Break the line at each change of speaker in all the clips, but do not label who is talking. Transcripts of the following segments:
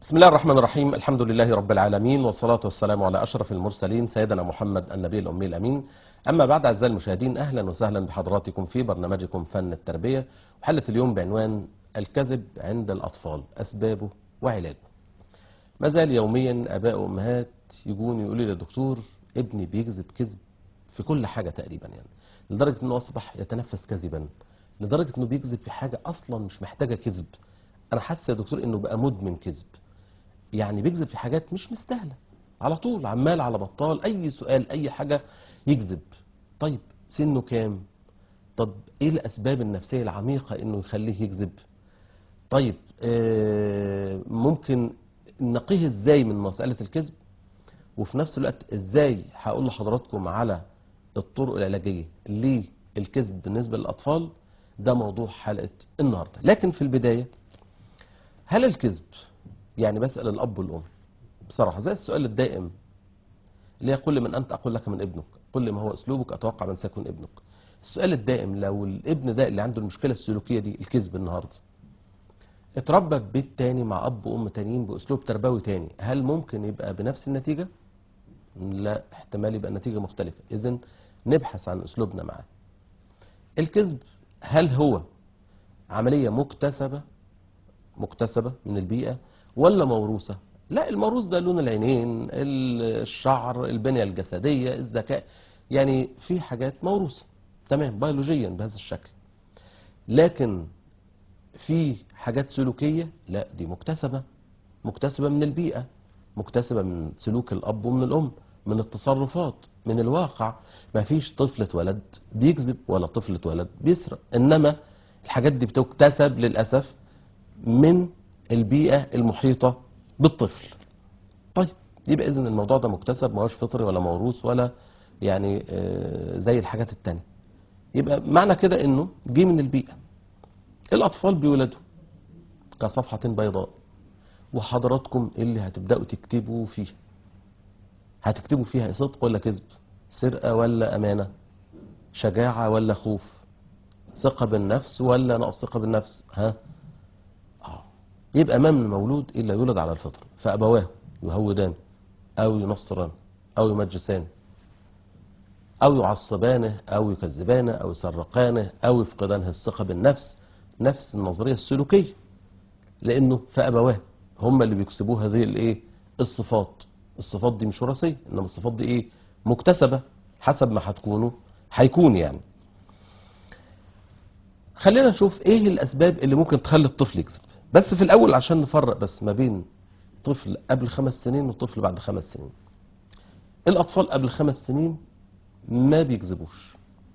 بسم الله الرحمن الرحيم الحمد لله رب العالمين والصلاة والسلام على أشرف المرسلين سيدنا محمد النبي الأمي الأمين أما بعد أعزائي المشاهدين أهلا وسهلا بحضراتكم في برنامجكم فن التربية وحلة اليوم بعنوان الكذب عند الأطفال أسبابه وعلاجه ما زال يوميا آباء وأمهات يجون يقولوا لي يا دكتور ابني بيكذب كذب في كل حاجة تقريبا يعني لدرجة أنه أصبح يتنفس كذبا لدرجة أنه بيكذب في حاجة أصلا مش محتاجة كذب أنا حاسس يا دكتور أنه بقى مدمن كذب يعني بيكذب في حاجات مش مستاهله على طول عمال على بطال اي سؤال اي حاجه يكذب طيب سنه كام طب ايه الاسباب النفسيه العميقه انه يخليه يكذب طيب آه ممكن نقيه ازاي من مساله الكذب وفي نفس الوقت ازاي هقول لحضراتكم على الطرق العلاجيه للكذب بالنسبه للاطفال ده موضوع حلقه النهارده لكن في البدايه هل الكذب يعني بسأل الأب والأم بصراحة زي السؤال الدائم اللي يقول من أنت أقول لك من ابنك قل لي ما هو أسلوبك أتوقع من سيكون ابنك السؤال الدائم لو الابن ده اللي عنده المشكلة السلوكية دي الكذب النهاردة اتربى في بيت تاني مع أب وأم تانيين بأسلوب تربوي تاني هل ممكن يبقى بنفس النتيجة؟ لا احتمال يبقى النتيجة مختلفة إذن نبحث عن أسلوبنا معاه الكذب هل هو عملية مكتسبة مكتسبة من البيئة ولا موروثة لا الموروث ده لون العينين الشعر البنية الجسدية الذكاء يعني في حاجات موروثة تمام بيولوجيا بهذا الشكل لكن في حاجات سلوكية لا دي مكتسبة مكتسبة من البيئة مكتسبة من سلوك الأب ومن الأم من التصرفات من الواقع ما فيش طفل اتولد بيكذب ولا طفل اتولد بيسرق إنما الحاجات دي بتكتسب للأسف من البيئة المحيطة بالطفل طيب يبقى إذن الموضوع ده مكتسب ما هوش فطري ولا موروث ولا يعني زي الحاجات التانية يبقى معنى كده إنه جه من البيئة الأطفال بيولدوا كصفحة بيضاء وحضراتكم اللي هتبدأوا تكتبوا فيها هتكتبوا فيها صدق ولا كذب سرقة ولا أمانة شجاعة ولا خوف ثقة بالنفس ولا نقص ثقة بالنفس ها يبقى ما من مولود إلا يولد على الفطر فأبواه يهودان أو ينصران أو يمجسان أو يعصبانه أو يكذبانه أو يسرقانه أو يفقدانه الثقة بالنفس نفس النظرية السلوكية لأنه فأبواه هم اللي بيكسبوه هذه الإيه الصفات الصفات دي مش وراثية إنما الصفات دي إيه مكتسبة حسب ما هتكونوا هيكون يعني خلينا نشوف إيه الأسباب اللي ممكن تخلي الطفل يكذب بس في الأول عشان نفرق بس ما بين طفل قبل خمس سنين وطفل بعد خمس سنين الأطفال قبل خمس سنين ما بيكذبوش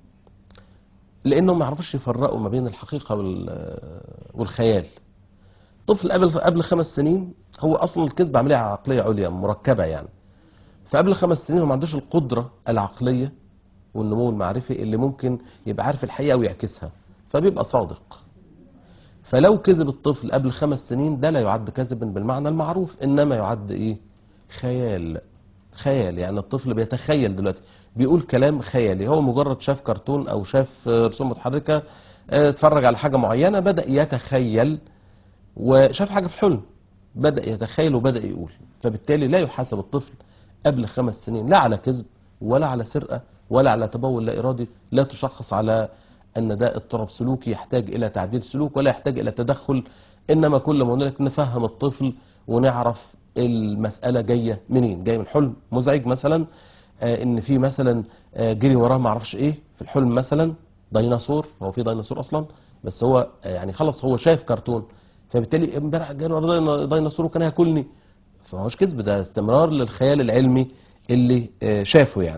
لأنهم ما يعرفوش يفرقوا ما بين الحقيقة والخيال طفل قبل قبل خمس سنين هو أصلا الكذب عملية عقلية عليا مركبة يعني فقبل خمس سنين هو ما عندوش القدرة العقلية والنمو المعرفي اللي ممكن يبقى عارف الحقيقة ويعكسها فبيبقى صادق فلو كذب الطفل قبل خمس سنين ده لا يعد كذبا بالمعنى المعروف انما يعد ايه خيال خيال يعني الطفل بيتخيل دلوقتي بيقول كلام خيالي هو مجرد شاف كرتون او شاف رسوم متحركه اتفرج على حاجه معينه بدا يتخيل وشاف حاجه في حلم بدا يتخيل وبدا يقول فبالتالي لا يحاسب الطفل قبل خمس سنين لا على كذب ولا على سرقه ولا على تبول لا ارادي لا تشخص على أن ده اضطراب سلوكي يحتاج إلى تعديل سلوك ولا يحتاج إلى تدخل إنما كل ما هنالك نفهم الطفل ونعرف المسألة جاية منين جاية من حلم مزعج مثلا آه إن في مثلا آه جري وراه ما اعرفش إيه في الحلم مثلا ديناصور هو في ديناصور أصلا بس هو آه يعني خلص هو شايف كرتون فبالتالي امبارح جري وراه ديناصور وكان هياكلني فما هوش كذب ده استمرار للخيال العلمي اللي شافه يعني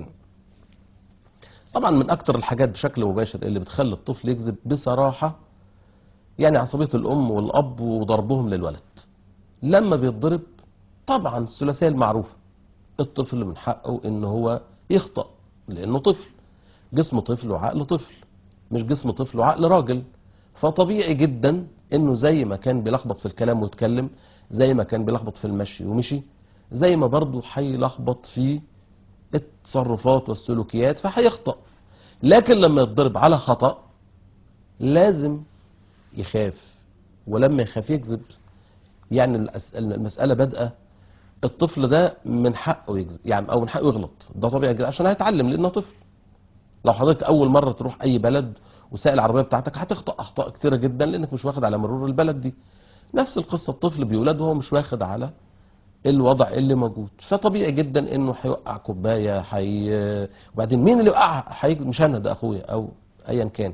طبعا من اكتر الحاجات بشكل مباشر اللي بتخلي الطفل يكذب بصراحة يعني عصبية الام والاب وضربهم للولد لما بيتضرب طبعا الثلاثية المعروفة الطفل من حقه ان هو يخطأ لانه طفل جسم طفل وعقل طفل مش جسم طفل وعقل راجل فطبيعي جدا انه زي ما كان بيلخبط في الكلام ويتكلم زي ما كان بيلخبط في المشي ومشي زي ما برضه هيلخبط في التصرفات والسلوكيات فهيخطأ لكن لما يتضرب على خطأ لازم يخاف ولما يخاف يكذب يعني الأس- المسألة بادئة الطفل ده من حقه يكذب يعني او من حقه يغلط ده طبيعي جدا عشان هيتعلم لانه طفل لو حضرتك اول مره تروح اي بلد وسائل العربيه بتاعتك هتخطا اخطاء كتيره جدا لانك مش واخد على مرور البلد دي نفس القصه الطفل بيولد وهو مش واخد على الوضع اللي موجود فطبيعي جدا انه هيوقع كوبايه حي... وبعدين مين اللي وقعها هيكذب مش انا ده اخويا او ايا كان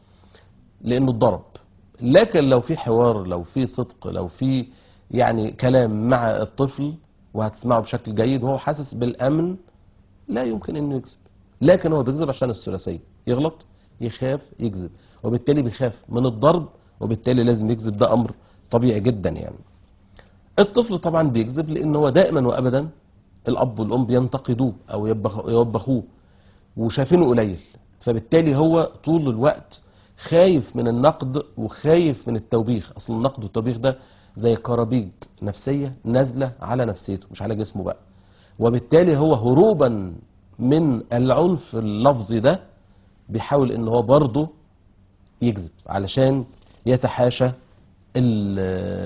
لانه اتضرب لكن لو في حوار لو في صدق لو في يعني كلام مع الطفل وهتسمعه بشكل جيد وهو حاسس بالامن لا يمكن انه يكذب لكن هو بيكذب عشان الثلاثيه يغلط يخاف يكذب وبالتالي بيخاف من الضرب وبالتالي لازم يكذب ده امر طبيعي جدا يعني الطفل طبعا بيكذب لان هو دائما وابدا الاب والام بينتقدوه او يوبخ- يوبخوه وشايفينه قليل فبالتالي هو طول الوقت خايف من النقد وخايف من التوبيخ اصل النقد والتوبيخ ده زي كرابيج نفسيه نازله على نفسيته مش على جسمه بقى وبالتالي هو هروبا من العنف اللفظي ده بيحاول ان هو برضه يكذب علشان يتحاشى ال-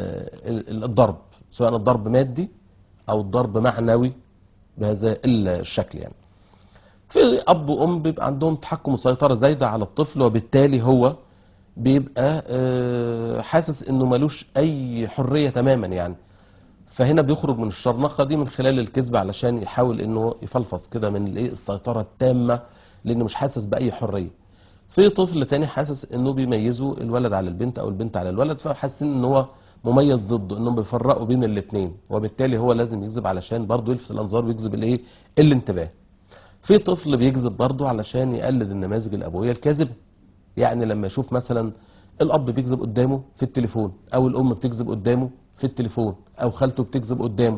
ال- الضرب سواء الضرب مادي او الضرب معنوي بهذا الشكل يعني في اب وام بيبقى عندهم تحكم وسيطره زايده على الطفل وبالتالي هو بيبقى آه، حاسس انه ملوش اي حريه تماما يعني فهنا بيخرج من الشرنقه دي من خلال الكذب علشان يحاول انه يفلفص كده من الايه السيطره التامه لانه مش حاسس باي حريه في طفل تاني حاسس انه بيميزوا الولد على البنت او البنت على الولد فحاسين ان هو مميز ضده انهم بيفرقوا بين الاثنين وبالتالي هو لازم يكذب علشان برضه يلفت الانظار ويجذب الايه الانتباه في طفل بيكذب برضه علشان يقلد النماذج الابويه الكاذبه يعني لما يشوف مثلا الاب بيكذب قدامه في التليفون او الام بتكذب قدامه في التليفون او خالته بتكذب قدامه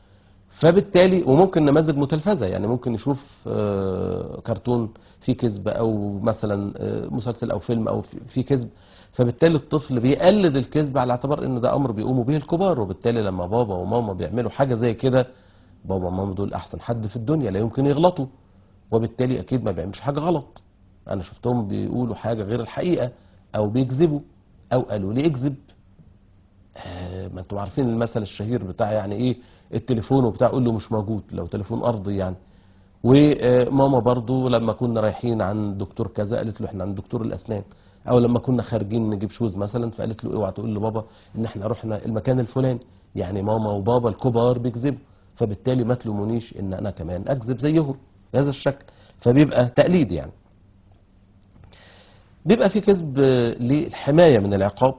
فبالتالي وممكن نماذج متلفزه يعني ممكن يشوف آه، كرتون فيه كذب او مثلا آه، مسلسل او فيلم او في- فيه كذب فبالتالي الطفل بيقلد الكذب على اعتبار ان ده امر بيقوموا به الكبار وبالتالي لما بابا وماما بيعملوا حاجه زي كده بابا وماما دول احسن حد في الدنيا لا يمكن يغلطوا وبالتالي اكيد ما بيعملش حاجه غلط انا شفتهم بيقولوا حاجه غير الحقيقه او بيكذبوا او قالوا لي اكذب آه، ما انتم عارفين المثل الشهير بتاع يعني ايه التليفون وبتاع قول له مش موجود لو تليفون ارضي يعني وماما برضو لما كنا رايحين عند دكتور كذا قالت له احنا عند دكتور الاسنان او لما كنا خارجين نجيب شوز مثلا فقالت له اوعى تقول لبابا ان احنا رحنا المكان الفلاني يعني ماما وبابا الكبار بيكذبوا فبالتالي ما تلومونيش ان انا كمان اكذب زيهم بهذا الشكل فبيبقى تقليد يعني بيبقى في كذب للحمايه من العقاب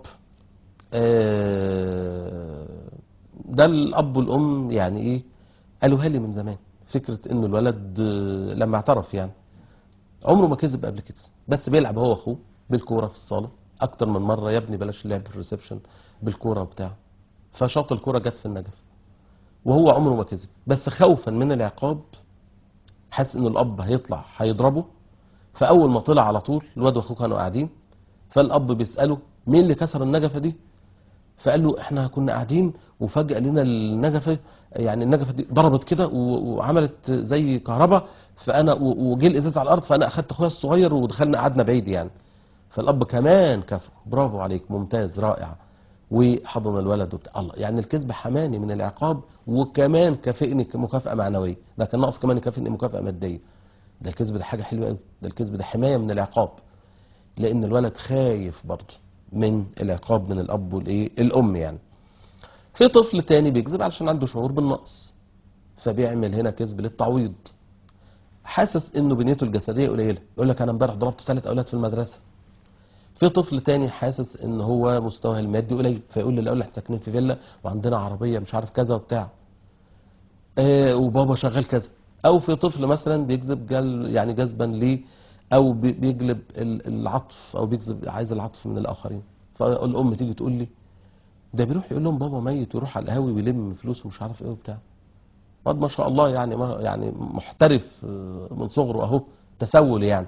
آه، ده الاب والام يعني ايه قالوها لي من زمان فكره ان الولد آه، لما اعترف يعني عمره ما كذب قبل كده بس بيلعب هو واخوه بالكوره في الصاله اكتر من مره يا ابني بلاش اللعب في الريسبشن بالكوره وبتاع فشاط الكوره جت في النجف وهو عمره ما كذب بس خوفا من العقاب حاسس ان الاب هيطلع هيضربه فاول ما طلع على طول الواد واخوه كانوا قاعدين فالاب بيساله مين اللي كسر النجفه دي فقال له احنا كنا قاعدين وفجأة لنا النجفة يعني النجفة دي ضربت كده و- وعملت زي كهرباء فانا و- وجه الازاز على الارض فانا اخدت اخويا الصغير ودخلنا قعدنا بعيد يعني فالاب كمان كفى برافو عليك ممتاز رائع وحضن الولد وبتاع الله يعني الكذب حماني من العقاب وكمان كافئني مكافأة معنوية ده كان ناقص كمان يكافئني مكافأة مادية ده الكذب ده حاجة حلوة قوي ده الكذب ده حماية من العقاب لان الولد خايف برضه من العقاب من الاب والايه الام يعني في طفل تاني بيكذب علشان عنده شعور بالنقص فبيعمل هنا كذب للتعويض حاسس انه بنيته الجسديه قليله يقول لك انا امبارح ضربت ثلاث اولاد في المدرسه في طفل تاني حاسس ان هو مستواه المادي قليل فيقول للاولاد احنا ساكنين في فيلا وعندنا عربيه مش عارف كذا وبتاع آه وبابا شغال كذا او في طفل مثلا بيجذب جل يعني جذبا ليه او بي- بيجلب ال- العطف او بيجذب عايز العطف من الاخرين فالام تيجي تقول لي ده بيروح يقول لهم بابا ميت ويروح على القهاوي ويلم فلوس ومش عارف ايه وبتاع واد ما شاء الله يعني ما يعني محترف آه، من صغره اهو تسول يعني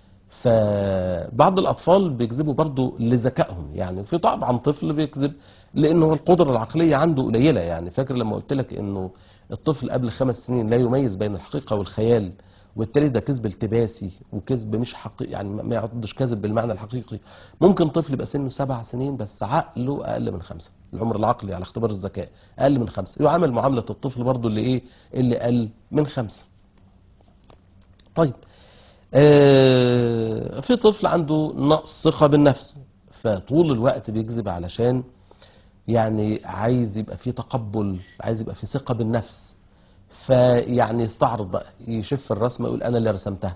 فبعض الاطفال بيكذبوا برضو لذكائهم يعني في طبعا طفل بيكذب لانه القدره العقليه عنده قليله يعني فاكر لما قلت لك انه الطفل قبل خمس سنين لا يميز بين الحقيقه والخيال وبالتالي ده كذب التباسي وكذب مش حقيقي يعني ما يعدش كذب بالمعنى الحقيقي ممكن طفل يبقى سنه سبع سنين بس عقله اقل من خمسه العمر العقلي على اختبار الذكاء اقل من خمسه يعامل معامله الطفل برضه اللي ايه اللي اقل من خمسه طيب آه في طفل عنده نقص ثقه بالنفس فطول الوقت بيكذب علشان يعني عايز يبقى فيه تقبل عايز يبقى فيه ثقه بالنفس فيعني يستعرض بقى يشف الرسمه يقول انا اللي رسمتها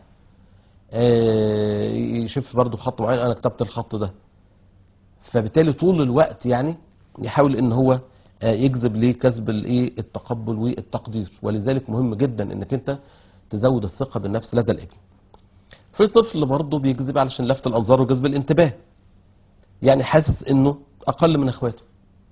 آه، يشف برضو خط معين انا كتبت الخط ده فبالتالي طول الوقت يعني يحاول ان هو آه، يجذب لكسب الايه التقبل والتقدير ولذلك مهم جدا انك انت تزود الثقه بالنفس لدى الابن في طفل برضه بيجذب علشان لفت الانظار وجذب الانتباه يعني حاسس انه اقل من اخواته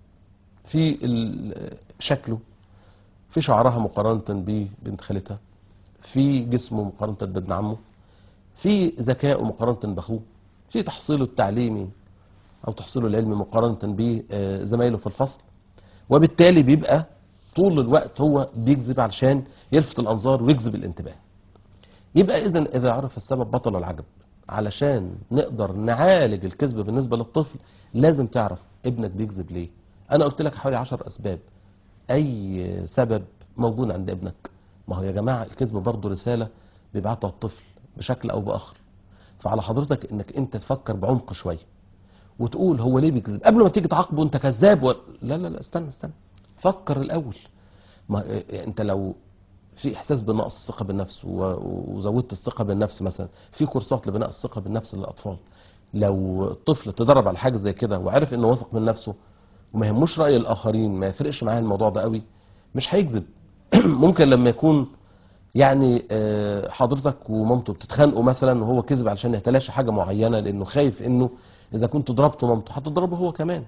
في ال- شكله في شعرها مقارنة ببنت خالتها في جسمه مقارنة بابن عمه في ذكائه مقارنة بأخوه في تحصيله التعليمي أو تحصيله العلمي مقارنة بزمايله في الفصل وبالتالي بيبقى طول الوقت هو بيكذب علشان يلفت الأنظار ويجذب الانتباه يبقى إذا إذا عرف السبب بطل العجب علشان نقدر نعالج الكذب بالنسبة للطفل لازم تعرف ابنك بيكذب ليه أنا قلت لك حوالي عشر أسباب اي سبب موجود عند ابنك ما هو يا جماعه الكذب برضه رساله بيبعتها الطفل بشكل او باخر فعلى حضرتك انك انت تفكر بعمق شويه وتقول هو ليه بيكذب قبل ما تيجي تعاقبه انت كذاب و... لا لا لا استنى استنى فكر الاول ما إيه، انت لو في احساس بنقص الثقه بالنفس و- وزودت الثقه بالنفس مثلا في كورسات لبناء الثقه بالنفس للاطفال لو الطفل تدرب على حاجه زي كده وعرف انه واثق من نفسه وما يهموش راي الاخرين ما يفرقش معاه الموضوع ده قوي مش هيكذب ممكن لما يكون يعني آه، حضرتك ومامته بتتخانقوا مثلا وهو كذب علشان يتلاشى حاجه معينه لانه خايف انه اذا كنت ضربت مامته هتضربه هو كمان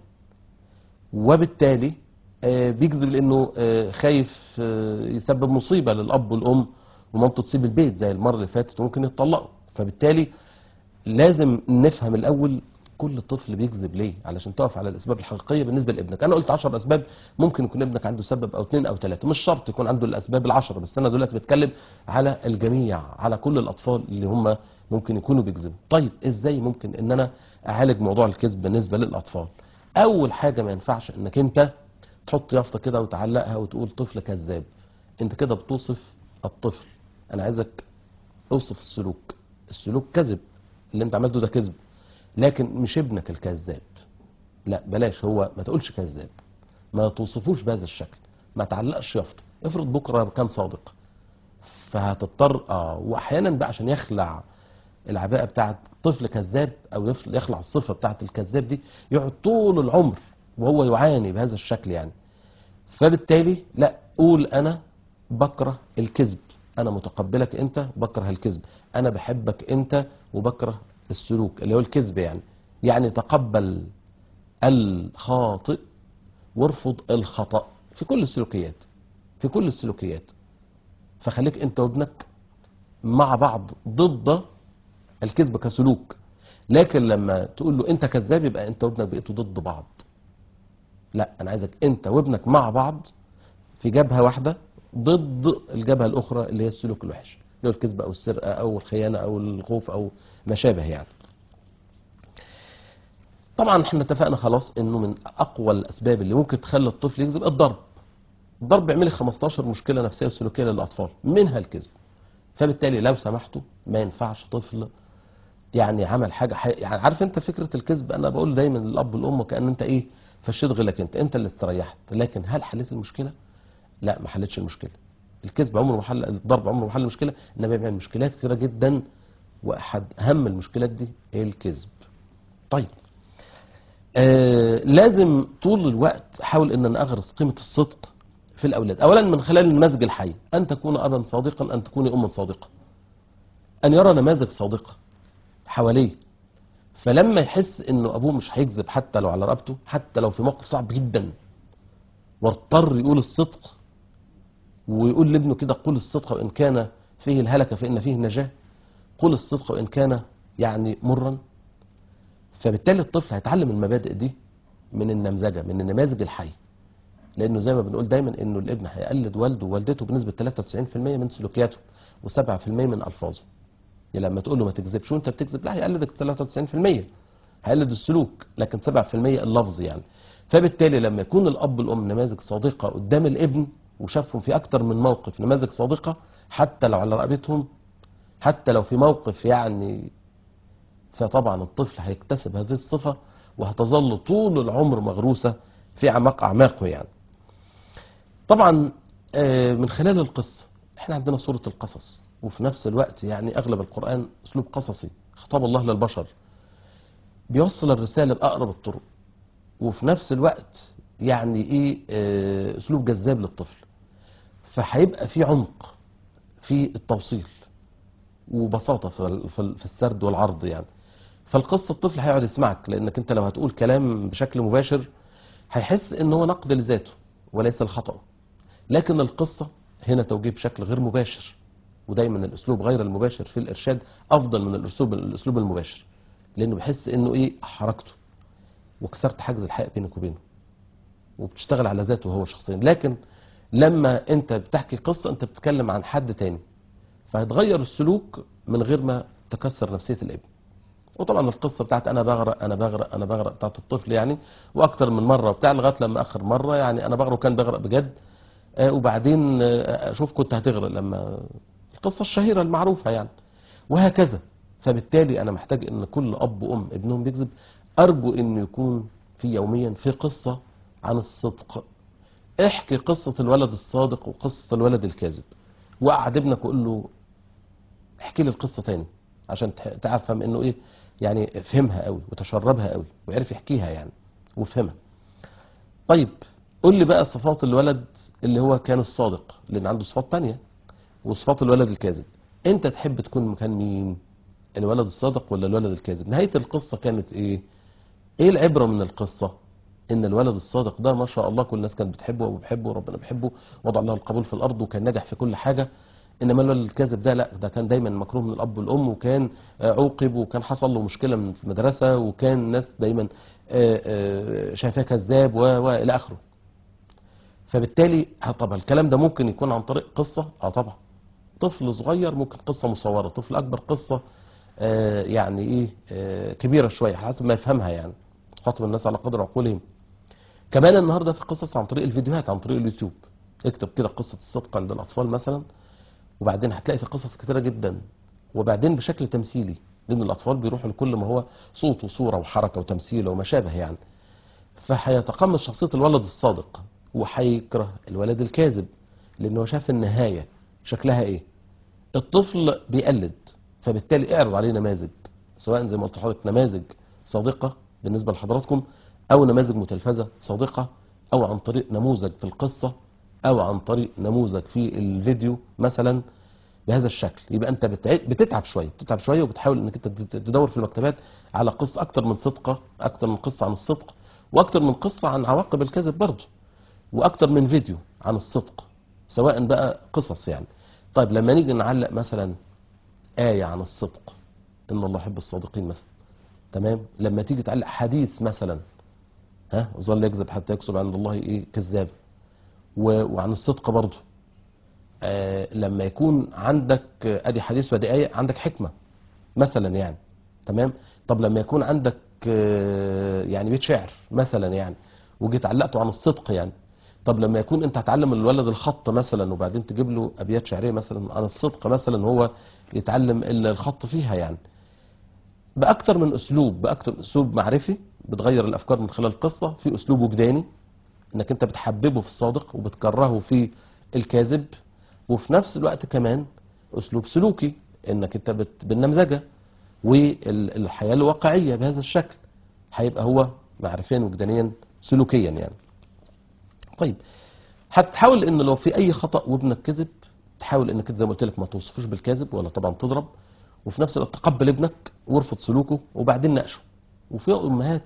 وبالتالي آه، بيكذب لانه آه، خايف آه، يسبب مصيبه للاب والام ومامته تسيب البيت زي المره اللي فاتت وممكن يتطلقوا فبالتالي لازم نفهم الاول كل طفل بيكذب ليه علشان تقف على الاسباب الحقيقيه بالنسبه لابنك انا قلت 10 اسباب ممكن يكون ابنك عنده سبب او اثنين او ثلاثه مش شرط يكون عنده الاسباب العشره بس انا دلوقتي بتكلم على الجميع على كل الاطفال اللي هم ممكن يكونوا بيكذبوا طيب ازاي ممكن ان انا اعالج موضوع الكذب بالنسبه للاطفال اول حاجه ما ينفعش انك انت تحط يافطه كده وتعلقها وتقول طفل كذاب انت كده بتوصف الطفل انا عايزك اوصف السلوك السلوك كذب اللي انت عملته ده كذب لكن مش ابنك الكذاب لا بلاش هو ما تقولش كذاب ما توصفوش بهذا الشكل ما تعلقش يافطه افرض بكره كان صادق فهتضطر اه واحيانا بقى عشان يخلع العباءه بتاعت طفل كذاب او يفل- يخلع الصفه بتاعت الكذاب دي يقعد طول العمر وهو يعاني بهذا الشكل يعني فبالتالي لا قول انا بكره الكذب انا متقبلك انت بكره الكذب انا بحبك انت وبكره السلوك اللي هو الكذب يعني يعني تقبل الخاطئ وارفض الخطأ في كل السلوكيات في كل السلوكيات فخليك انت وابنك مع بعض ضد الكذب كسلوك لكن لما تقول له انت كذاب يبقى انت وابنك بقيتوا ضد بعض لا انا عايزك انت وابنك مع بعض في جبهه واحده ضد الجبهه الاخرى اللي هي السلوك الوحش اللي هو الكذب او السرقه او الخيانه او الخوف او ما شابه يعني طبعا احنا اتفقنا خلاص انه من اقوى الاسباب اللي ممكن تخلي الطفل يكذب الضرب الضرب بيعمل لي 15 مشكله نفسيه وسلوكيه للاطفال منها الكذب فبالتالي لو سمحتوا ما ينفعش طفل يعني عمل حاجه حي... يعني عارف انت فكره الكذب انا بقول دايما للاب والام كان انت ايه فشيت غلك انت انت اللي استريحت لكن هل حليت المشكله لا ما حلتش المشكله الكذب عمره ما حل الضرب عمره ما حل المشكله انما بيعمل مشكلات كتيره جدا واحد اهم المشكلات دي الكذب طيب آه لازم طول الوقت احاول ان انا اغرس قيمه الصدق في الاولاد اولا من خلال المزج الحي ان تكون ابا صادقا ان تكوني اما صادقه ان يرى نماذج صادقه حواليه فلما يحس انه ابوه مش هيكذب حتى لو على رقبته حتى لو في موقف صعب جدا واضطر يقول الصدق ويقول لابنه كده قل الصدق وان كان فيه الهلكه فان فيه النجاه قل الصدق وان كان يعني مرا فبالتالي الطفل هيتعلم المبادئ دي من النمذجه من النماذج الحيه لانه زي ما بنقول دايما انه الابن هيقلد والده ووالدته بنسبه 93% من سلوكياته و7% من الفاظه يعني لما تقول له ما تكذبش وانت بتكذب لا هيقلدك 93% هيقلد السلوك لكن 7% اللفظ يعني فبالتالي لما يكون الاب والام نماذج صادقه قدام الابن وشافهم في اكتر من موقف نماذج صادقه حتى لو على رقبتهم حتى لو في موقف يعني فطبعا الطفل هيكتسب هذه الصفه وهتظل طول العمر مغروسه في اعماق اعماقه يعني طبعا آه، من خلال القصه احنا عندنا سوره القصص وفي نفس الوقت يعني اغلب القران اسلوب قصصي خطاب الله للبشر بيوصل الرساله باقرب الطرق وفي نفس الوقت يعني ايه آه، اسلوب جذاب للطفل فهيبقى في عمق في التوصيل وبساطه في ال- في ال- في السرد والعرض يعني فالقصه الطفل هيقعد يسمعك لانك انت لو هتقول كلام بشكل مباشر هيحس ان هو نقد لذاته وليس الخطأ لكن القصه هنا توجيه بشكل غير مباشر ودايما الاسلوب غير المباشر في الارشاد افضل من الاسلوب الاسلوب المباشر لانه بيحس انه ايه حركته وكسرت حاجز الحق بينك وبينه وبتشتغل على ذاته هو شخصيا لكن لما انت بتحكي قصه انت بتتكلم عن حد تاني فهتغير السلوك من غير ما تكسر نفسيه الابن وطبعا القصه بتاعت انا بغرق انا بغرق انا بغرق بتاعت الطفل يعني واكتر من مره وبتاع لغايه لما اخر مره يعني انا بغرق وكان بيغرق بجد آه، وبعدين آه، اشوف كنت هتغرق لما القصه الشهيره المعروفه يعني وهكذا فبالتالي انا محتاج ان كل اب وام ابنهم بيكذب ارجو انه يكون في يوميا في قصه عن الصدق احكي قصه الولد الصادق وقصه الولد الكاذب وقعد ابنك وقول له احكي لي القصه تاني عشان تح- تعرف فهم انه ايه يعني فهمها قوي وتشربها قوي وعرف يحكيها يعني وفهمها طيب قول لي بقى صفات الولد اللي هو كان الصادق لان عنده صفات تانية وصفات الولد الكاذب انت تحب تكون مكان مين الولد الصادق ولا الولد الكاذب نهاية القصة كانت ايه ايه العبرة من القصة ان الولد الصادق ده ما شاء الله كل الناس كانت بتحبه وبيحبه وربنا بيحبه وضع له القبول في الارض وكان ناجح في كل حاجة انما الولد الكاذب ده لا ده كان دايما مكروه من الاب والام وكان آه، عوقب وكان حصل له مشكله من في المدرسه وكان الناس دايما آه، آه، شايفاه كذاب و- والى اخره فبالتالي ه- طبعا الكلام ده ممكن يكون عن طريق قصه اه طبعا طفل صغير ممكن قصه مصوره طفل اكبر قصه آه، يعني ايه آه، كبيره شويه على حسب ما يفهمها يعني خاطب الناس على قدر عقولهم كمان النهارده في قصص عن طريق الفيديوهات عن طريق اليوتيوب اكتب كده قصه الصدق عند الاطفال مثلا وبعدين هتلاقي في قصص كتيرة جدا وبعدين بشكل تمثيلي لأن الأطفال بيروحوا لكل ما هو صوت وصورة وحركة وتمثيل وما شابه يعني فهيتقمص شخصية الولد الصادق وهيكره الولد الكاذب لأنه شاف النهاية شكلها إيه الطفل بيقلد فبالتالي اعرض عليه نماذج سواء زي ما قلت لحضرتك نماذج صادقة بالنسبة لحضراتكم أو نماذج متلفزة صادقة أو عن طريق نموذج في القصة أو عن طريق نموذج في الفيديو مثلا بهذا الشكل يبقى أنت بتع- بتتعب شوية بتتعب شوية وبتحاول أنك أنت تت- تدور في المكتبات على قصة أكتر من صدقة أكتر من قصة عن الصدق وأكتر من قصة عن عواقب الكذب برضه وأكتر من فيديو عن الصدق سواء بقى قصص يعني طيب لما نيجي نعلق مثلا آية عن الصدق إن الله يحب الصادقين مثلا تمام لما تيجي تعلق حديث مثلا ها ظل يكذب حتى يكسب عند الله ايه كذاب و- وعن الصدق برضه آه لما يكون عندك آه، ادي حديث وادي ايه عندك حكمه مثلا يعني تمام طب لما يكون عندك آه، يعني بيت شعر مثلا يعني وجيت علقته عن الصدق يعني طب لما يكون انت هتعلم الولد الخط مثلا وبعدين تجيب له ابيات شعريه مثلا عن الصدق مثلا هو يتعلم الخط فيها يعني باكتر من اسلوب باكتر من اسلوب معرفي بتغير الافكار من خلال القصه في اسلوب وجداني انك انت بتحببه في الصادق وبتكرهه في الكاذب وفي نفس الوقت كمان اسلوب سلوكي انك انت بت... بالنمذجه والحياه الواقعيه بهذا الشكل هيبقى هو معرفيا وجدانيا سلوكيا يعني طيب هتحاول ان لو في اي خطا وابنك كذب تحاول انك انت زي ما قلت لك ما توصفوش بالكذب ولا طبعا تضرب وفي نفس الوقت تقبل ابنك وارفض سلوكه وبعدين ناقشه وفي امهات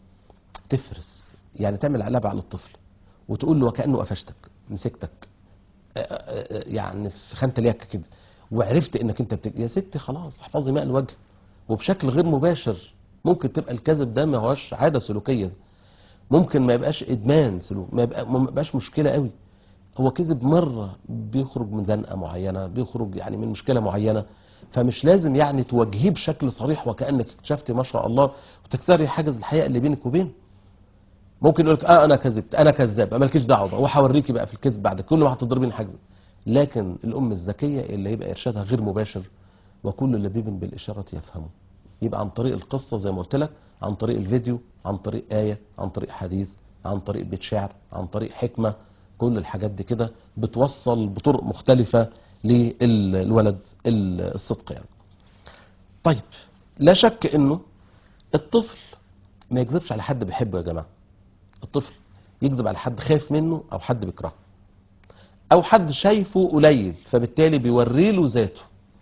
تفرس يعني تعمل علبة على الطفل وتقول له وكأنه قفشتك مسكتك آه، آه، آه، يعني في خانة اليك كده وعرفت انك انت بتك... يا ستي خلاص احفظي ماء الوجه وبشكل غير مباشر ممكن تبقى الكذب ده ما هوش عادة سلوكية ممكن ما يبقاش ادمان سلوك ما يبقى ما يبقاش مشكله قوي هو كذب مره بيخرج من زنقه معينه بيخرج يعني من مشكله معينه فمش لازم يعني تواجهيه بشكل صريح وكانك اكتشفتي ما شاء الله وتكسري حاجز الحياء اللي بينك وبينه ممكن يقول لك اه انا كذبت انا كذاب مالكيش دعوه بقى وهوريكي بقى في الكذب بعد كل ما هتضربيني حاجز لكن الام الذكيه اللي يبقى ارشادها غير مباشر وكل لبيب بالاشاره يفهمه يبقى عن طريق القصه زي ما قلت لك عن طريق الفيديو عن طريق ايه عن طريق حديث عن طريق بيت شعر عن طريق حكمه كل الحاجات دي كده بتوصل بطرق مختلفه للولد الصدق يعني طيب لا شك انه الطفل ما يكذبش على حد بيحبه يا جماعه الطفل يكذب على حد خايف منه او حد بيكرهه او حد شايفه قليل فبالتالي بيوري له ذاته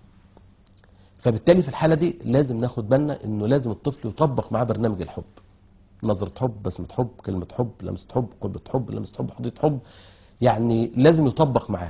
فبالتالي في الحاله دي لازم ناخد بالنا انه لازم الطفل يطبق معاه برنامج الحب نظرة حب بسمة حب كلمة حب لمسة حب قبلة حب لمسة حب حضية حب يعني لازم يطبق معاه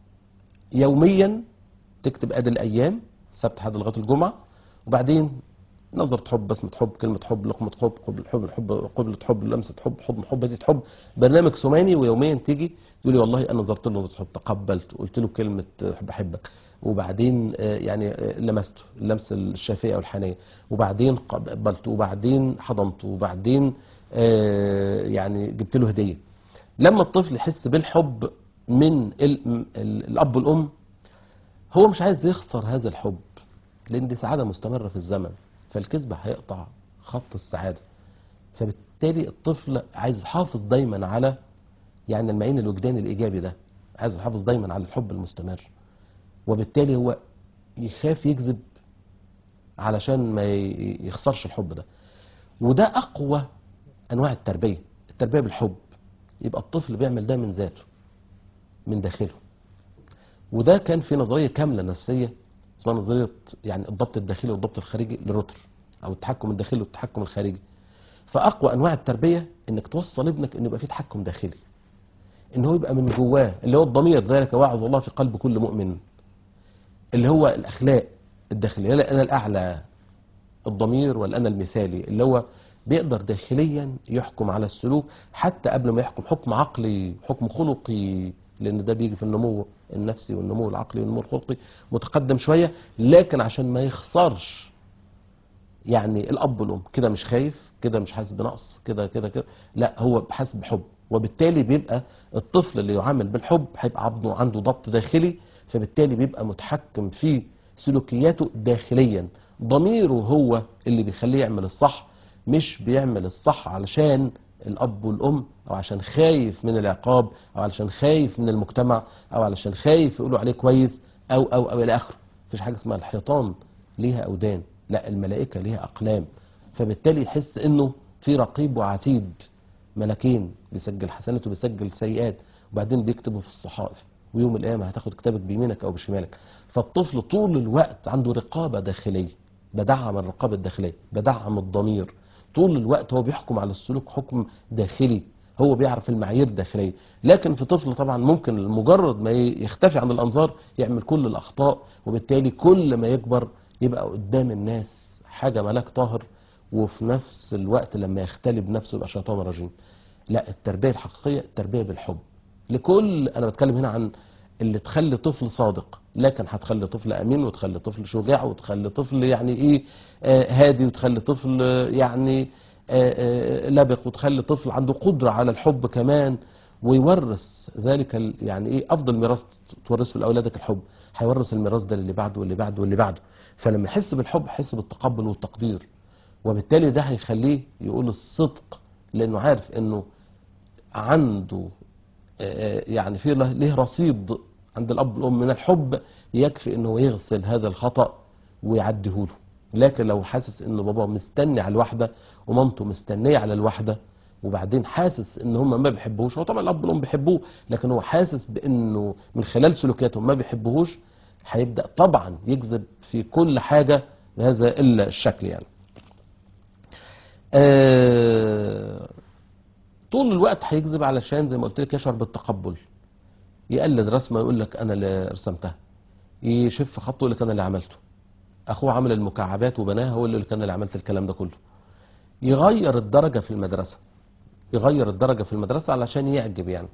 يوميا تكتب ادي الايام سبت حد لغايه الجمعه وبعدين نظرة حب بسمة حب كلمة حب لقمة حب قبل حب الحب قبلة حب لمسة حب حضن حب هدية حب برنامج ثماني ويوميا تيجي تقولي والله انا نظرت له نظرة حب تقبلت قلت له كلمة حب احبك وبعدين آه، يعني آه، لمسته اللمسة الشافية او الحنية وبعدين قبلته وبعدين حضنته وبعدين آه، يعني جبت له هدية لما الطفل يحس بالحب من ال- ال- الاب والام هو مش عايز يخسر هذا الحب لان دي سعاده مستمره في الزمن فالكذب هيقطع خط السعاده فبالتالي الطفل عايز يحافظ دايما على يعني المعين الوجداني الايجابي ده عايز يحافظ دايما على الحب المستمر وبالتالي هو يخاف يكذب علشان ما ي- يخسرش الحب ده وده اقوى انواع التربيه التربيه بالحب يبقى الطفل بيعمل ده من ذاته من داخله وده كان في نظريه كامله نفسيه اسمها نظريه يعني الضبط الداخلي والضبط الخارجي لروتر او التحكم الداخلي والتحكم الخارجي فاقوى انواع التربيه انك توصل ابنك انه يبقى فيه تحكم داخلي ان هو يبقى من جواه اللي هو الضمير ذلك واعظ الله في قلب كل مؤمن اللي هو الاخلاق الداخليه لا انا الاعلى الضمير والانا المثالي اللي هو بيقدر داخليا يحكم على السلوك حتى قبل ما يحكم حكم عقلي حكم خلقي لان ده بيجي في النمو النفسي والنمو العقلي والنمو الخلقي متقدم شويه لكن عشان ما يخسرش يعني الاب والام كده مش خايف كده مش حاسس بنقص كده كده كده لا هو حاسس بحب وبالتالي بيبقى الطفل اللي يعامل بالحب هيبقى عنده عنده ضبط داخلي فبالتالي بيبقى متحكم في سلوكياته داخليا ضميره هو اللي بيخليه يعمل الصح مش بيعمل الصح علشان الاب والام او عشان خايف من العقاب او علشان خايف من المجتمع او علشان خايف يقولوا عليه كويس او او او الى اخره مفيش حاجه اسمها الحيطان ليها اودان لا الملائكه ليها اقلام فبالتالي يحس انه في رقيب وعتيد ملكين بيسجل حسنات وبيسجل سيئات وبعدين بيكتبوا في الصحائف ويوم القيامه هتاخد كتابك بيمينك او بشمالك فالطفل طول الوقت عنده رقابه داخليه بدعم الرقابه الداخليه بدعم الضمير طول الوقت هو بيحكم على السلوك حكم داخلي هو بيعرف المعايير الداخليه لكن في طفل طبعا ممكن مجرد ما يختفي عن الانظار يعمل كل الاخطاء وبالتالي كل ما يكبر يبقى قدام الناس حاجه ملاك طاهر وفي نفس الوقت لما يختلي بنفسه يبقى شيطان رجيم لا التربيه الحقيقيه التربيه بالحب لكل انا بتكلم هنا عن اللي تخلي طفل صادق لكن هتخلي طفل امين وتخلي طفل شجاع وتخلي طفل يعني ايه آه هادي وتخلي طفل آه يعني آه آه لبق وتخلي طفل عنده قدره على الحب كمان ويورث ذلك ال- يعني ايه افضل ميراث تورثه لاولادك الحب هيورث الميراث ده اللي بعده واللي بعده واللي بعده فلما يحس بالحب يحس بالتقبل والتقدير وبالتالي ده هيخليه يقول الصدق لانه عارف انه عنده آه، يعني في له ليه رصيد عند الاب والام من الحب يكفي انه يغسل هذا الخطا ويعديه له لكن لو حاسس ان بابا مستني على الواحده ومامته مستنيه على الواحده وبعدين حاسس ان هم ما بيحبوش هو طبعا الاب والام بيحبوه لكن هو حاسس بانه من خلال سلوكياتهم ما بيحبوهوش هيبدا طبعا يكذب في كل حاجه بهذا الشكل يعني آه، طول الوقت هيكذب علشان زي ما قلت لك يشعر بالتقبل يقلد رسمه يقول لك انا اللي رسمتها يشف خطه يقول لك انا اللي عملته اخوه عمل المكعبات وبناها هو اللي يقول لك انا اللي عملت الكلام ده كله يغير الدرجه في المدرسه يغير الدرجة في المدرسة علشان يعجب يعني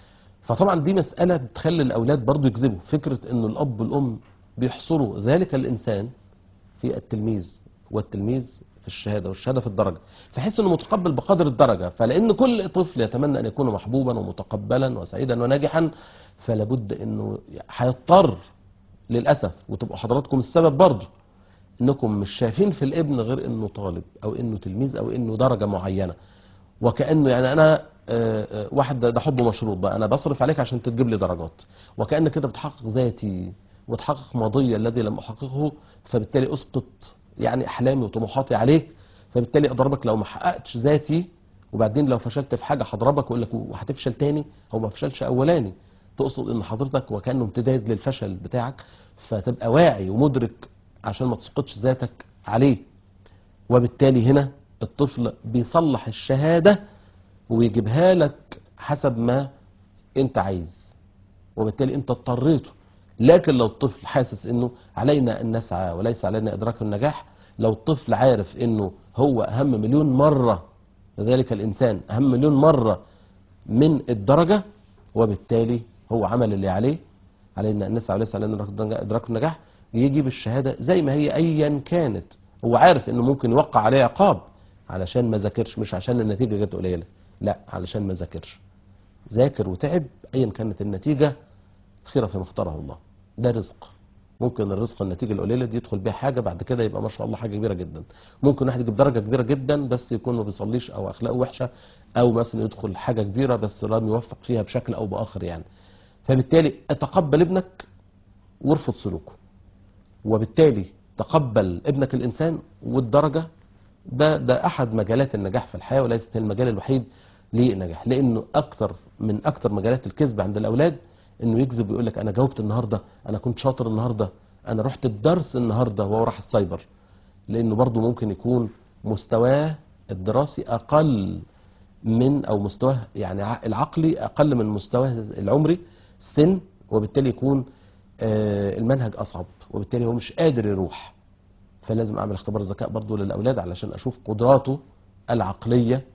فطبعا دي مسألة بتخلي الأولاد برضو يكذبوا فكرة أنه الأب والأم بيحصروا ذلك الإنسان في التلميذ والتلميذ في الشهادة والشهادة في الدرجة فحس أنه متقبل بقدر الدرجة فلأن كل طفل يتمنى أن يكون محبوبا ومتقبلا وسعيدا وناجحا فلابد أنه هيضطر للأسف وتبقوا حضراتكم السبب برضه انكم مش شايفين في الابن غير انه طالب او انه تلميذ او انه درجة معينة وكأنه يعني انا آه، آه، واحد ده ده حب مشروط بقى انا بصرف عليك عشان تجيب لي درجات وكأن كده بتحقق ذاتي وتحقق ماضية الذي لم احققه فبالتالي اسقط يعني احلامي وطموحاتي عليك فبالتالي اضربك لو ما حققتش ذاتي وبعدين لو فشلت في حاجة هضربك واقول لك وهتفشل تاني هو ما فشلش اولاني تقصد ان حضرتك وكانه امتداد للفشل بتاعك فتبقى واعي ومدرك عشان ما تسقطش ذاتك عليه وبالتالي هنا الطفل بيصلح الشهادة ويجيبها لك حسب ما انت عايز وبالتالي انت اضطريته لكن لو الطفل حاسس انه علينا ان نسعى وليس علينا ادراك النجاح لو الطفل عارف انه هو اهم مليون مرة ذلك الانسان اهم مليون مرة من الدرجة وبالتالي هو عمل اللي عليه علينا ان نسعى وليس علينا ادراك النجاح يجي بالشهادة زي ما هي ايا كانت هو عارف انه ممكن يوقع عليه عقاب علشان ما ذاكرش مش عشان النتيجة جت قليلة لا علشان ما ذاكرش ذاكر وتعب ايا كانت النتيجة خيرة في مختاره الله ده رزق ممكن الرزق النتيجة القليلة دي يدخل بيها حاجة بعد كده يبقى ما شاء الله حاجة كبيرة جدا ممكن واحد يجيب درجة كبيرة جدا بس يكون ما بيصليش او اخلاقه وحشة او مثلا يدخل حاجة كبيرة بس لم يوفق فيها بشكل او باخر يعني فبالتالي اتقبل ابنك وارفض سلوكه وبالتالي تقبل ابنك الإنسان والدرجة ده ده أحد مجالات النجاح في الحياة وليست المجال الوحيد للنجاح لأنه أكتر من أكتر مجالات الكذب عند الأولاد إنه يكذب ويقول لك أنا جاوبت النهاردة أنا كنت شاطر النهاردة أنا رحت الدرس النهاردة وهو راح السايبر لأنه برضه ممكن يكون مستواه الدراسي أقل من أو مستواه يعني ع- العقلي أقل من مستواه العمري سن وبالتالي يكون آه، المنهج أصعب وبالتالي هو مش قادر يروح فلازم أعمل اختبار الذكاء برضه للأولاد علشان أشوف قدراته العقلية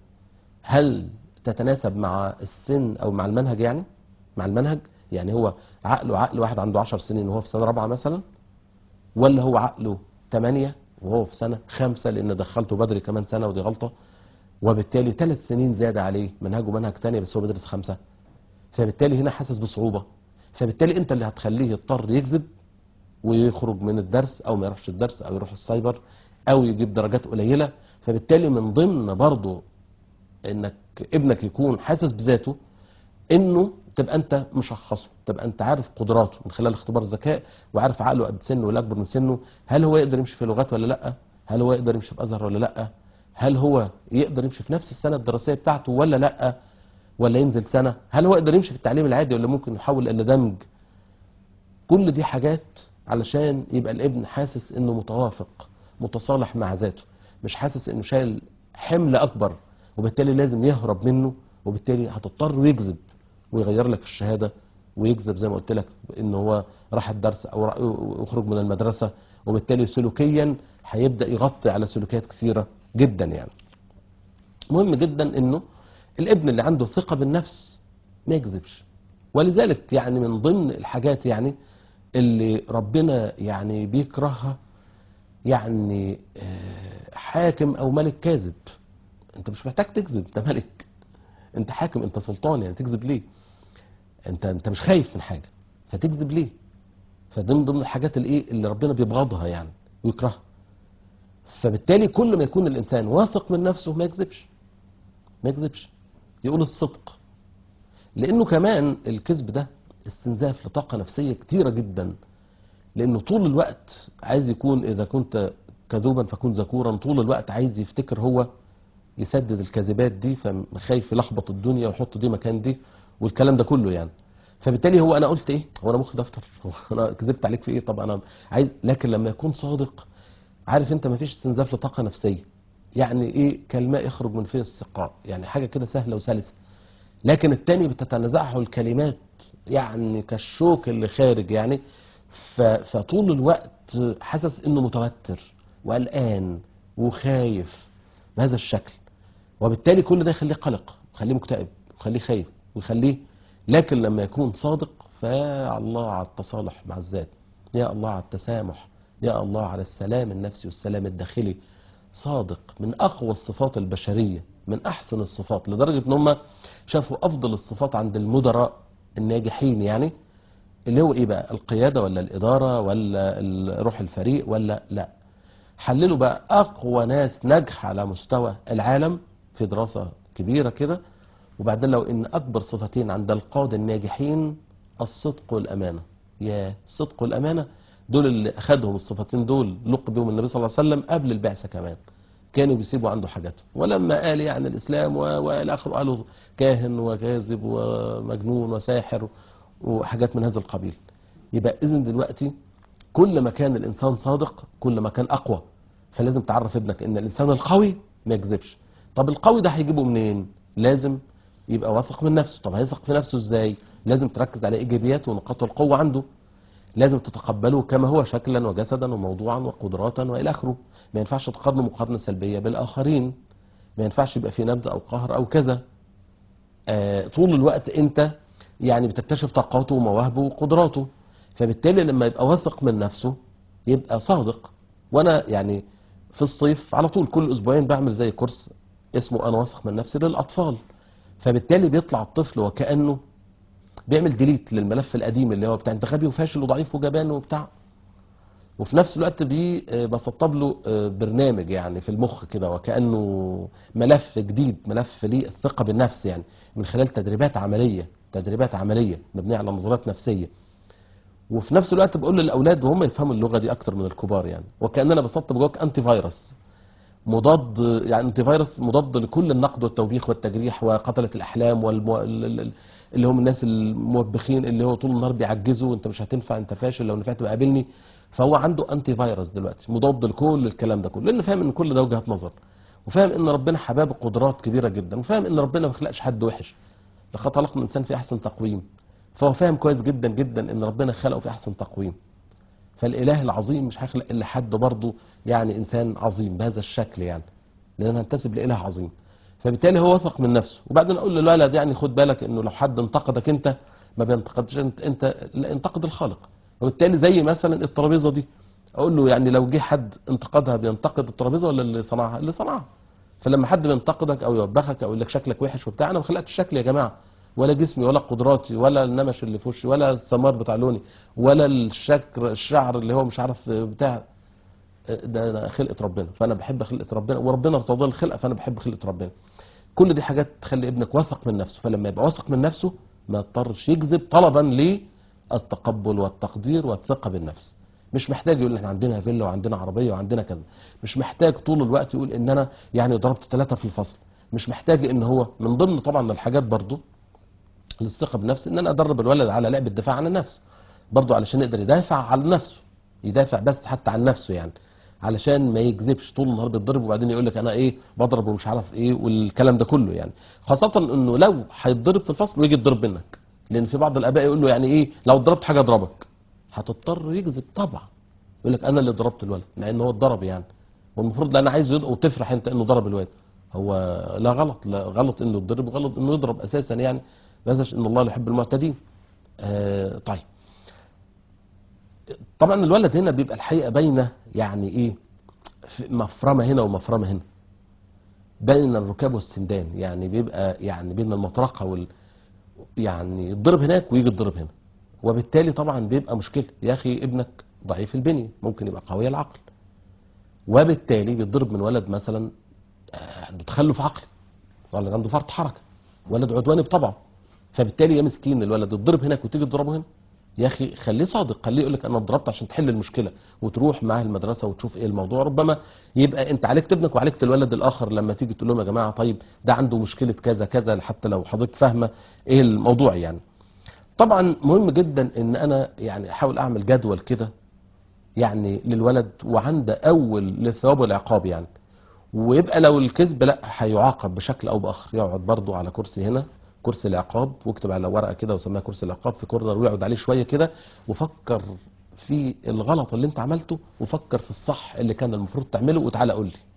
هل تتناسب مع السن أو مع المنهج يعني مع المنهج يعني هو عقله عقل واحد عنده 10 سنين وهو في سنة رابعة مثلا ولا هو عقله 8 وهو في سنة خمسة لأن دخلته بدري كمان سنة ودي غلطة وبالتالي ثلاث سنين زيادة عليه منهجه منهج تاني بس هو بيدرس خمسة فبالتالي هنا حاسس بصعوبة فبالتالي انت اللي هتخليه يضطر يكذب ويخرج من الدرس او ما يروحش الدرس او يروح السايبر او يجيب درجات قليلة فبالتالي من ضمن برضه انك ابنك يكون حاسس بذاته انه تبقى انت مشخصه تبقى انت عارف قدراته من خلال اختبار الذكاء وعارف عقله قد سنه ولا اكبر من سنه هل هو يقدر يمشي في لغات ولا لا هل هو يقدر يمشي في ازهر ولا لا هل هو يقدر يمشي في نفس السنه الدراسيه بتاعته ولا لا ولا ينزل سنه هل هو يقدر يمشي في التعليم العادي ولا ممكن يحول الى دمج كل دي حاجات علشان يبقى الابن حاسس انه متوافق متصالح مع ذاته مش حاسس انه شايل حمل اكبر وبالتالي لازم يهرب منه وبالتالي هتضطر يكذب ويغير لك في الشهاده ويكذب زي ما قلت لك ان هو راح الدرس او را- يخرج من المدرسه وبالتالي سلوكيا هيبدا يغطي على سلوكيات كثيره جدا يعني مهم جدا انه الابن اللي عنده ثقه بالنفس ما يكذبش ولذلك يعني من ضمن الحاجات يعني اللي ربنا يعني بيكرهها يعني آه، حاكم او ملك كاذب انت مش محتاج تكذب انت ملك انت حاكم انت سلطان يعني تكذب ليه انت انت مش خايف من حاجه فتكذب ليه فده من ضمن الحاجات الايه اللي ربنا بيبغضها يعني ويكرهها فبالتالي كل ما يكون الانسان واثق من نفسه ما يكذبش ما يكذبش يقول الصدق لانه كمان الكذب ده استنزاف لطاقه نفسيه كتيره جدا لانه طول الوقت عايز يكون اذا كنت كذوبا فكن ذكورا طول الوقت عايز يفتكر هو يسدد الكذبات دي فخايف يلخبط الدنيا ويحط دي مكان دي والكلام ده كله يعني فبالتالي هو انا قلت ايه هو انا مخي دفتر هو انا كذبت عليك في ايه طب انا عايز لكن لما يكون صادق عارف انت ما فيش استنزاف لطاقه نفسيه يعني ايه كالماء يخرج من فيه السقاء يعني حاجه كده سهله وسلسه لكن التاني بتتنازعه الكلمات يعني كالشوك اللي خارج يعني ف- فطول الوقت حاسس انه متوتر وقلقان وخايف بهذا الشكل وبالتالي كل ده يخليه قلق خليه مكتئب وخليه خايف ويخليه لكن لما يكون صادق فيا الله على التصالح مع الذات يا الله على التسامح يا الله على السلام النفسي والسلام الداخلي صادق من اقوى الصفات البشريه من احسن الصفات لدرجه ان هم شافوا افضل الصفات عند المدراء الناجحين يعني اللي هو ايه بقى القياده ولا الاداره ولا ال- روح الفريق ولا لا حللوا بقى اقوى ناس ناجحه على مستوى العالم في دراسه كبيره كده وبعدين لو ان اكبر صفتين عند القاده الناجحين الصدق والامانه يا الصدق والامانه دول اللي اخذهم الصفتين دول لقب بهم النبي صلى الله عليه وسلم قبل البعثه كمان كانوا بيسيبوا عنده حاجاته ولما قال يعني الاسلام و- والى اخره قالوا كاهن وكاذب ومجنون وساحر وحاجات من هذا القبيل يبقى اذن دلوقتي كل ما كان الانسان صادق كل ما كان اقوى فلازم تعرف ابنك ان الانسان القوي ما يكذبش طب القوي ده هيجيبه منين لازم يبقى واثق من نفسه طب هيثق في نفسه ازاي لازم تركز على ايجابياته ونقاط القوه عنده لازم تتقبله كما هو شكلا وجسدا وموضوعا وقدراتا والى اخره ما ينفعش تقارنه مقارنه سلبيه بالاخرين ما ينفعش يبقى في نبذ او قهر او كذا آه طول الوقت انت يعني بتكتشف طاقاته ومواهبه وقدراته فبالتالي لما يبقى واثق من نفسه يبقى صادق وانا يعني في الصيف على طول كل اسبوعين بعمل زي كورس اسمه انا واثق من نفسي للاطفال فبالتالي بيطلع الطفل وكانه بيعمل ديليت للملف القديم اللي هو بتاع انت غبي وفاشل وضعيف وجبان وبتاع وفي نفس الوقت بي آه، بسطب له آه، برنامج يعني في المخ كده وكانه ملف جديد ملف ليه الثقه بالنفس يعني من خلال تدريبات عمليه تدريبات عمليه مبنيه على نظريات نفسيه وفي نفس الوقت بقول للاولاد وهم يفهموا اللغه دي اكتر من الكبار يعني وكاننا بسطب جواك انتي فيروس مضاد يعني انتي فيروس مضاد لكل النقد والتوبيخ والتجريح وقتله الاحلام والمو... ال- ال- اللي هم الناس الموبخين اللي هو طول النهار بيعجزوا وانت مش هتنفع انت فاشل لو نفعت بقى قابلني فهو عنده انتي فيروس دلوقتي مضاد لكل الكلام ده كله لانه فاهم ان كل ده وجهات نظر وفاهم ان ربنا حباب قدرات كبيره جدا وفاهم ان ربنا ما خلقش حد وحش لقد خلقنا الانسان في احسن تقويم فهو فاهم كويس جدا جدا ان ربنا خلقه في احسن تقويم فالاله العظيم مش هيخلق الا حد برضه يعني انسان عظيم بهذا الشكل يعني لان هنتسب لاله عظيم فبالتالي هو واثق من نفسه وبعدين اقول للولد يعني خد بالك انه لو حد انتقدك انت ما بينتقدش انت, انت لا انتقد الخالق وبالتالي زي مثلا الترابيزه دي اقول له يعني لو جه حد انتقدها بينتقد الترابيزه ولا اللي صنعها اللي صنعها فلما حد بينتقدك او يوبخك او يقول لك شكلك وحش وبتاع انا ما خلقتش الشكل يا جماعه ولا جسمي ولا قدراتي ولا النمش اللي في وشي ولا السمار بتاع لوني ولا الشكر الشعر اللي هو مش عارف بتاع ده أنا خلقه ربنا فانا بحب خلقه ربنا وربنا ارتضى الخلقه فانا بحب خلقه ربنا كل دي حاجات تخلي ابنك واثق من نفسه فلما يبقى واثق من نفسه ما يضطرش يكذب طلبا للتقبل والتقدير والثقه بالنفس مش محتاج يقول احنا عندنا فيلا وعندنا عربيه وعندنا كذا مش محتاج طول الوقت يقول ان انا يعني ضربت ثلاثه في الفصل مش محتاج ان هو من ضمن طبعا الحاجات برضو للثقه بالنفس ان انا ادرب الولد على لعب الدفاع عن النفس برضو علشان يقدر يدافع عن نفسه يدافع بس حتى عن نفسه يعني علشان ما يكذبش طول النهار بيتضرب وبعدين يقول لك انا ايه بضرب ومش عارف ايه والكلام ده كله يعني خاصه انه لو هيتضرب في الفصل ويجي يتضرب منك لان في بعض الاباء يقول له يعني ايه لو ضربت حاجه اضربك هتضطر يكذب طبعا يقول لك انا اللي ضربت الولد مع ان هو اتضرب يعني والمفروض لا انا عايزه يضرب وتفرح انت انه ضرب الولد هو لا غلط لا غلط انه يضرب وغلط انه يضرب اساسا يعني بهذا ان الله لا يحب المعتدين آه طيب طبعا الولد هنا بيبقى الحقيقه باينه يعني ايه في مفرمه هنا ومفرمه هنا بين الركاب والسندان يعني بيبقى يعني بين المطرقه وال يعني يتضرب هناك ويجي يتضرب هنا وبالتالي طبعا بيبقى مشكله يا اخي ابنك ضعيف البنيه ممكن يبقى قوي العقل وبالتالي بيتضرب من ولد مثلا آه، عنده تخلف عقلي ولد عنده فرط حركه ولد عدواني بطبعه فبالتالي يا مسكين الولد يتضرب هناك وتيجي تضربه هنا يا اخي خليه صادق خليه يقول لك انا اتضربت عشان تحل المشكله وتروح معاه المدرسه وتشوف ايه الموضوع ربما يبقى انت عالجت ابنك وعالجت الولد الاخر لما تيجي تقول لهم يا جماعه طيب ده عنده مشكله كذا كذا حتى لو حضرتك فاهمه ايه الموضوع يعني طبعا مهم جدا ان انا يعني احاول اعمل جدول كده يعني للولد وعند اول للثواب والعقاب يعني ويبقى لو الكذب لا هيعاقب بشكل او باخر يقعد برضه على كرسي هنا كرسي العقاب واكتب على ورقه كده وسميها كرسي العقاب في كورنر ويقعد عليه شويه كده وفكر في الغلط اللي انت عملته وفكر في الصح اللي كان المفروض تعمله وتعالى قول لي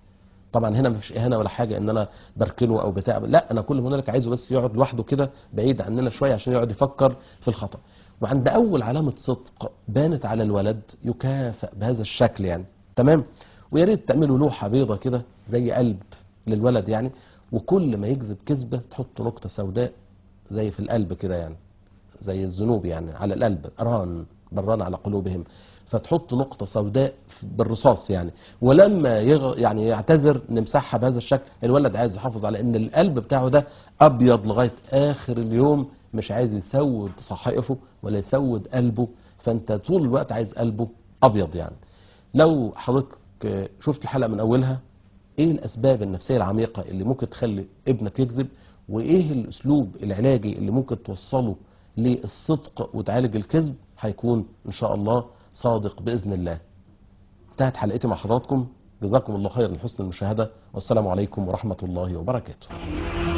طبعا هنا مفيش اهانه ولا حاجه ان انا بركنه او بتاع لا انا كل ما هنالك عايزه بس يقعد لوحده كده بعيد عننا شويه عشان يقعد يفكر في الخطا وعند اول علامه صدق بانت على الولد يكافئ بهذا الشكل يعني تمام ويا ريت تعملوا لوحه بيضه كده زي قلب للولد يعني وكل ما يكذب كذبه تحط نقطه سوداء زي في القلب كده يعني زي الذنوب يعني على القلب ران بران على قلوبهم فتحط نقطة سوداء بالرصاص يعني ولما يغ... يعني يعتذر نمسحها بهذا الشكل الولد عايز يحافظ على ان القلب بتاعه ده ابيض لغاية اخر اليوم مش عايز يسود صحائفه ولا يسود قلبه فانت طول الوقت عايز قلبه ابيض يعني لو حضرتك شفت الحلقة من اولها ايه الاسباب النفسية العميقة اللي ممكن تخلي ابنك يكذب وايه الاسلوب العلاجي اللي ممكن توصله للصدق وتعالج الكذب هيكون ان شاء الله صادق باذن الله انتهت حلقتي مع حضراتكم جزاكم الله خير لحسن المشاهده والسلام عليكم ورحمه الله وبركاته